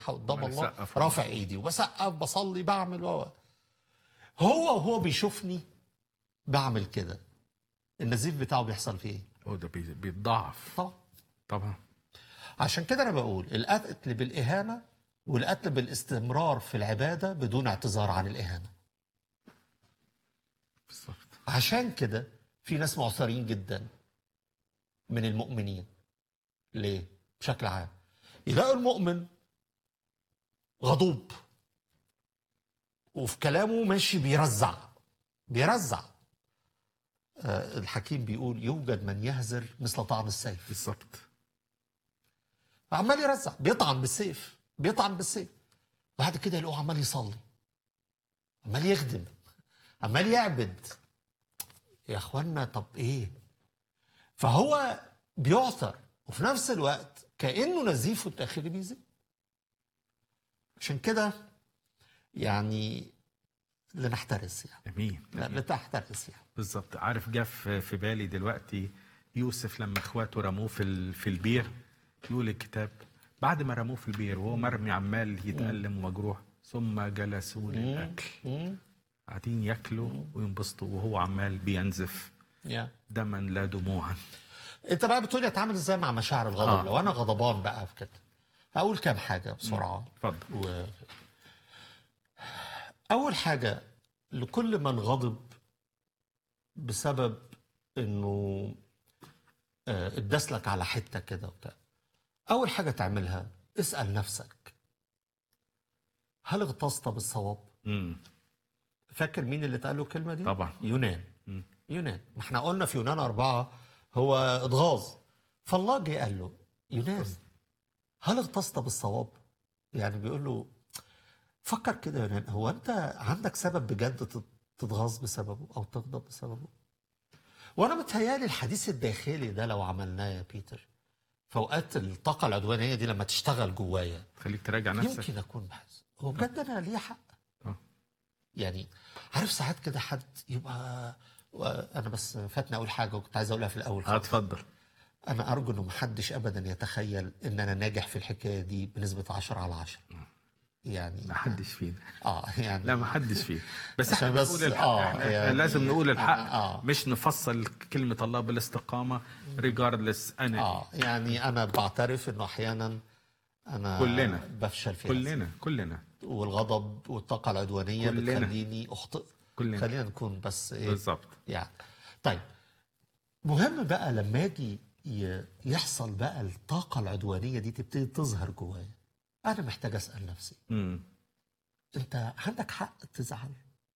قدام الله بسقف. رافع ايدي وبسقف بصلي بعمل و هو وهو بيشوفني بعمل كده النزيف بتاعه بيحصل فيه ايه؟ هو ده بي- بيتضاعف طبعا طبعا عشان كده انا بقول القتل بالاهانه والقتل بالاستمرار في العباده بدون اعتذار عن الاهانه بالظبط عشان كده في ناس معثرين جدا من المؤمنين ليه بشكل عام يلاقوا المؤمن غضوب وفي كلامه ماشي بيرزع بيرزع آه، الحكيم بيقول يوجد من يهزر مثل طعن السيف بالظبط عمال يرزع بيطعن بالسيف بيطعن بالسيف بعد كده يلاقوه عمال يصلي عمال يخدم عمال يعبد يا اخوانا طب ايه فهو بيعثر وفي نفس الوقت كانه نزيفه الداخلي بيزيد عشان كده يعني لنحترس يعني امين لا لتحترس يعني بالظبط عارف جه في في بالي دلوقتي يوسف لما اخواته رموه في ال- في البير يقول الكتاب بعد ما رموه في البير وهو مرمي عمال يتألم ومجروح ثم جلسوا للأكل مم. قاعدين ياكلوا وينبسطوا وهو عمال بينزف يا دما لا دموعا انت بقى بتقولي اتعامل ازاي مع مشاعر الغضب آه. آه. لو انا غضبان بقى في كده هقول كام حاجه بسرعه اتفضل و... اول حاجه لكل من غضب بسبب انه آه، اتدسلك على حته كده وبتاع اول حاجه تعملها اسال نفسك هل اغتصت بالصواب امم فاكر مين اللي اتقال له الكلمه دي طبعا يونان مم. يونان ما احنا قلنا في يونان أربعة هو اتغاظ فالله جه قال له يونان هل اغتصت بالصواب يعني بيقول له فكر كده يا يونان هو انت عندك سبب بجد تت- تتغاظ بسببه او تغضب بسببه وانا متهيالي الحديث الداخلي ده لو عملناه يا بيتر في اوقات الطاقه العدوانيه دي لما تشتغل جوايا خليك تراجع نفسك يمكن اكون بحس هو بجد انا ليه حق آه. يعني عارف ساعات كده حد يبقى انا بس فاتني اقول حاجه وكنت عايز اقولها في الاول اه اتفضل انا ارجو انه محدش ابدا يتخيل ان انا ناجح في الحكايه دي بنسبه 10 على 10 يعني ما حدش فينا اه يعني لا ما حدش فيه بس عشان احنا بس- بنقول الحق آه، احنا يعني- لازم نقول الحق آه. مش نفصل كلمة الله بالاستقامة ريجاردلس انا اه يعني انا بعترف انه احيانا انا كلنا. بفشل في كلنا كلنا والغضب والطاقه العدوانيه كلنا. بتخليني اخطئ كلنا. خلينا نكون بس ايه بالظبط يعني طيب مهم بقى لما اجي ي- يحصل بقى الطاقه العدوانيه دي تبتدي تظهر جوايا انا محتاج اسال نفسي امم انت عندك حق تزعل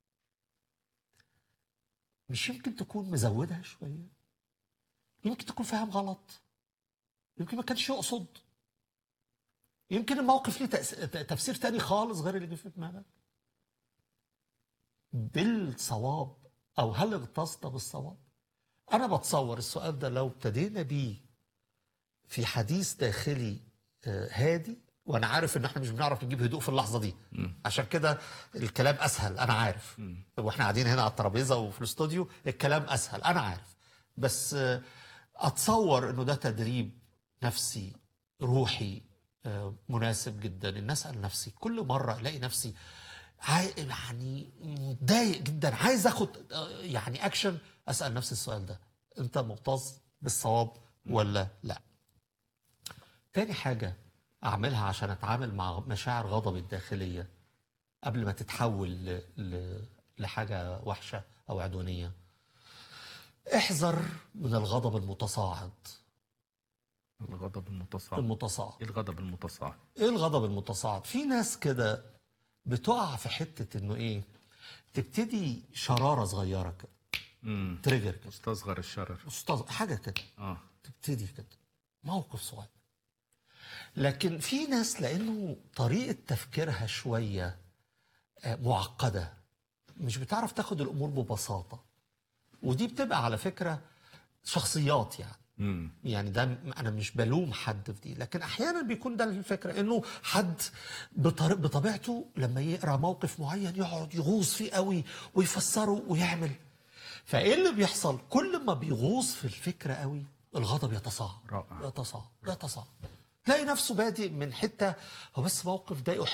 مش يمكن تكون مزودها شويه يمكن تكون فاهم غلط يمكن ما كانش يقصد يمكن الموقف ليه تأس- ت- تفسير تاني خالص غير اللي جه في دماغك بالصواب او هل اغتصت بالصواب انا بتصور السؤال ده لو ابتدينا بيه في حديث داخلي آه، هادي وانا عارف ان احنا مش بنعرف نجيب هدوء في اللحظه دي عشان كده الكلام اسهل انا عارف واحنا قاعدين هنا على الترابيزه وفي الاستوديو الكلام اسهل انا عارف بس آه، اتصور انه ده تدريب نفسي روحي آه، مناسب جدا ان اسال نفسي كل مره الاقي نفسي عاي... يعني متضايق جدا عايز اخد آه، يعني اكشن اسال نفسي السؤال ده انت مغتاظ بالصواب ولا لا تاني حاجة أعملها عشان أتعامل مع مشاعر غضبي الداخلية قبل ما تتحول ل... ل... لحاجة وحشة أو عدوانية احذر من الغضب المتصاعد الغضب المتصاعد المتصاعد ايه الغضب المتصاعد ايه الغضب المتصاعد في ناس كده بتقع في حتة انه ايه تبتدي شرارة صغيرة كده امم تريجر كده مستصغر الشرر أستاذ حاجة كده اه تبتدي كده موقف صغير لكن في ناس لانه طريقه تفكيرها شويه آه، معقده مش بتعرف تاخد الامور ببساطه ودي بتبقى على فكره شخصيات يعني امم يعني ده م- انا مش بلوم حد في دي لكن احيانا بيكون ده الفكره انه حد بطر- بطبيعته لما يقرا موقف معين يقعد يغوص فيه قوي ويفسره ويعمل فايه اللي بيحصل كل ما بيغوص في الفكره قوي الغضب يتصاعد رائع. يتصاعد يتصاعد تلاقي نفسه بادئ من حته هو بس موقف ضايقه